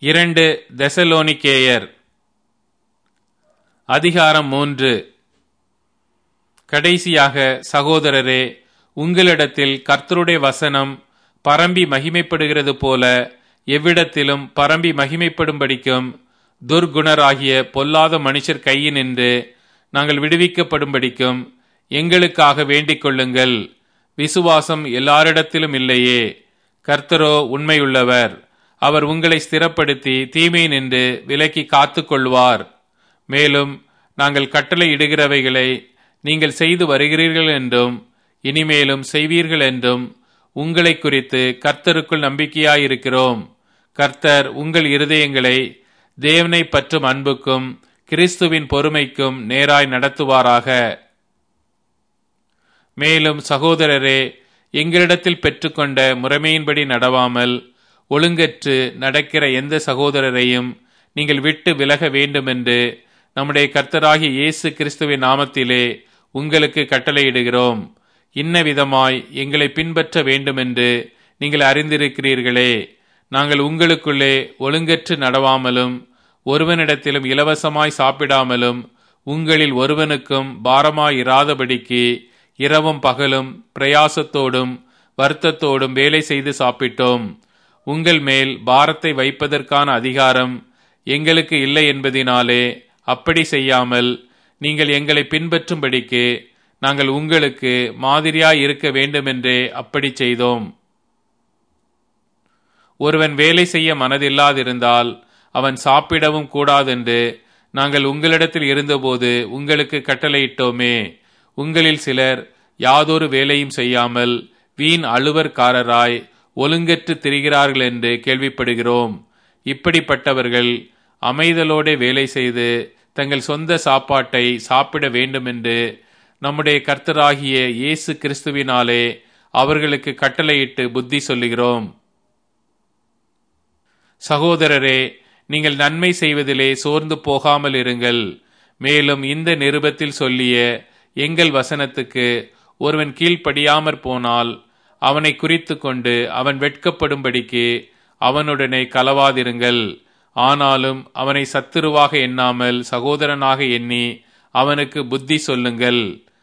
இரண்டு தெசலோனிக்கேயர் அதிகாரம் மூன்று கடைசியாக சகோதரரே உங்களிடத்தில் கர்த்தருடைய வசனம் பரம்பி மகிமைப்படுகிறது போல எவ்விடத்திலும் பரம்பி மகிமைப்படும்படிக்கும் துர்குணராகிய பொல்லாத மனுஷர் கையினின்று நாங்கள் விடுவிக்கப்படும்படிக்கும் எங்களுக்காக வேண்டிக் கொள்ளுங்கள் விசுவாசம் எல்லாரிடத்திலும் இல்லையே கர்த்தரோ உண்மையுள்ளவர் அவர் உங்களை ஸ்திரப்படுத்தி தீமை நின்று விலக்கி காத்து கொள்வார் மேலும் நாங்கள் கட்டளை இடுகிறவைகளை நீங்கள் செய்து வருகிறீர்கள் என்றும் இனிமேலும் செய்வீர்கள் என்றும் உங்களை குறித்து கர்த்தருக்குள் நம்பிக்கையாயிருக்கிறோம் கர்த்தர் உங்கள் இருதயங்களை தேவனை பற்றும் அன்புக்கும் கிறிஸ்துவின் பொறுமைக்கும் நேராய் நடத்துவாராக மேலும் சகோதரரே எங்களிடத்தில் பெற்றுக்கொண்ட முறைமையின்படி நடவாமல் ஒழுங்கற்று நடக்கிற எந்த சகோதரரையும் நீங்கள் விட்டு விலக வேண்டுமென்று நம்முடைய கர்த்தராகிய இயேசு கிறிஸ்துவின் நாமத்திலே உங்களுக்கு கட்டளையிடுகிறோம் இன்ன விதமாய் எங்களை பின்பற்ற வேண்டுமென்று நீங்கள் அறிந்திருக்கிறீர்களே நாங்கள் உங்களுக்குள்ளே ஒழுங்கற்று நடவாமலும் ஒருவனிடத்திலும் இலவசமாய் சாப்பிடாமலும் உங்களில் ஒருவனுக்கும் பாரமாயிராதபடிக்கு இரவும் பகலும் பிரயாசத்தோடும் வருத்தத்தோடும் வேலை செய்து சாப்பிட்டோம் உங்கள் மேல் பாரத்தை வைப்பதற்கான அதிகாரம் எங்களுக்கு இல்லை என்பதினாலே அப்படி செய்யாமல் நீங்கள் எங்களை பின்பற்றும்படிக்கு நாங்கள் உங்களுக்கு மாதிரியாய் இருக்க வேண்டுமென்றே அப்படி செய்தோம் ஒருவன் வேலை செய்ய மனதில்லாதிருந்தால் அவன் சாப்பிடவும் கூடாதென்று நாங்கள் உங்களிடத்தில் இருந்தபோது உங்களுக்கு கட்டளையிட்டோமே உங்களில் சிலர் யாதொரு வேலையும் செய்யாமல் வீண் அலுவற்காரராய் ஒழுங்கற்று திரிகிறார்கள் என்று கேள்விப்படுகிறோம் இப்படிப்பட்டவர்கள் அமைதலோടെ வேலை செய்து தங்கள் சொந்த சாப்பாட்டை சாப்பிட வேண்டுமென்று நம்முடைய கர்த்தராகிய இயேசு கிறிஸ்துவினாலே அவர்களுக்கு கட்டளையிட்டு புத்தி சொல்லுகிறோம் சகோதரரே நீங்கள் நன்மை செய்வதிலே சோர்ந்து போகாமல் இருங்கள் மேலும் இந்த நிருபத்தில் சொல்லிய எங்கள் வசனத்துக்கு ஒருவன் கீழ்ப்படியாமற் போனால் அவனை குறித்து கொண்டு அவன் வெட்கப்படும்படிக்கு அவனுடனே கலவாதிருங்கள் ஆனாலும் அவனை சத்துருவாக எண்ணாமல் சகோதரனாக எண்ணி அவனுக்கு புத்தி சொல்லுங்கள்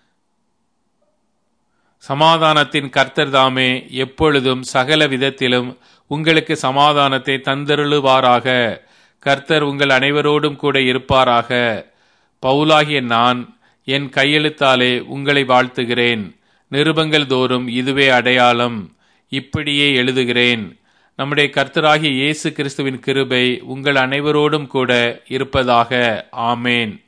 சமாதானத்தின் கர்த்தர் தாமே எப்பொழுதும் சகல விதத்திலும் உங்களுக்கு சமாதானத்தை தந்தருளுவாராக கர்த்தர் உங்கள் அனைவரோடும் கூட இருப்பாராக பவுலாகிய நான் என் கையெழுத்தாலே உங்களை வாழ்த்துகிறேன் நிருபங்கள் தோறும் இதுவே அடையாளம் இப்படியே எழுதுகிறேன் நம்முடைய கர்த்தராகிய இயேசு கிறிஸ்துவின் கிருபை உங்கள் அனைவரோடும் கூட இருப்பதாக ஆமேன்